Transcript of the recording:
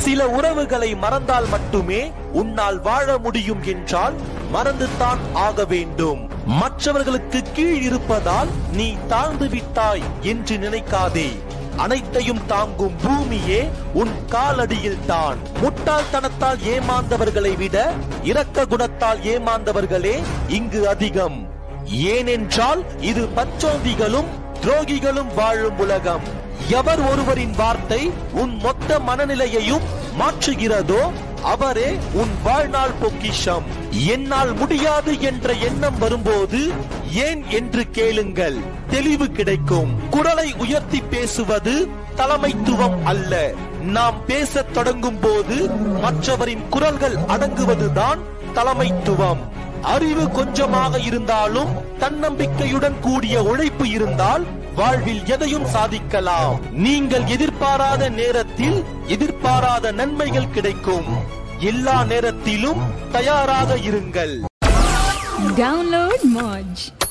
சில உறவுகளை மறந்தால் மட்டுமே உன்னால் வாழ முடியும் என்றால் மறந்துதான் ஆக வேண்டும் மற்றவர்களுக்கு கீழ் இருப்பதால் நீ தாழ்ந்து விட்டாய் என்று நினைக்காதே அனைத்தையும் தாங்கும் பூமியே உன் காலடியில் தான் முட்டாள்தனத்தால் ஏமாந்தவர்களை விட இரக்க குணத்தால் ஏமாந்தவர்களே இங்கு அதிகம் ஏனென்றால் இது பச்சோந்திகளும் துரோகிகளும் வாழும் உலகம் எவர் ஒருவரின் வார்த்தை உன் மொத்த மனநிலையையும் மாற்றுகிறதோ அவரே உன் வாழ்நாள் பொக்கிஷம் என்னால் முடியாது என்ற எண்ணம் வரும்போது ஏன் என்று கேளுங்கள் தெளிவு கிடைக்கும் குரலை உயர்த்தி பேசுவது தலைமைத்துவம் அல்ல நாம் பேசத் தொடங்கும் போது மற்றவரின் குரல்கள் அடங்குவதுதான் தலைமைத்துவம் அறிவு கொஞ்சமாக இருந்தாலும் தன்னம்பிக்கையுடன் கூடிய உழைப்பு இருந்தால் வாழ்வில் எதையும் சாதிக்கலாம் நீங்கள் எதிர்பாராத நேரத்தில் எதிர்பாராத நன்மைகள் கிடைக்கும் எல்லா நேரத்திலும் தயாராக இருங்கள் Download Moj.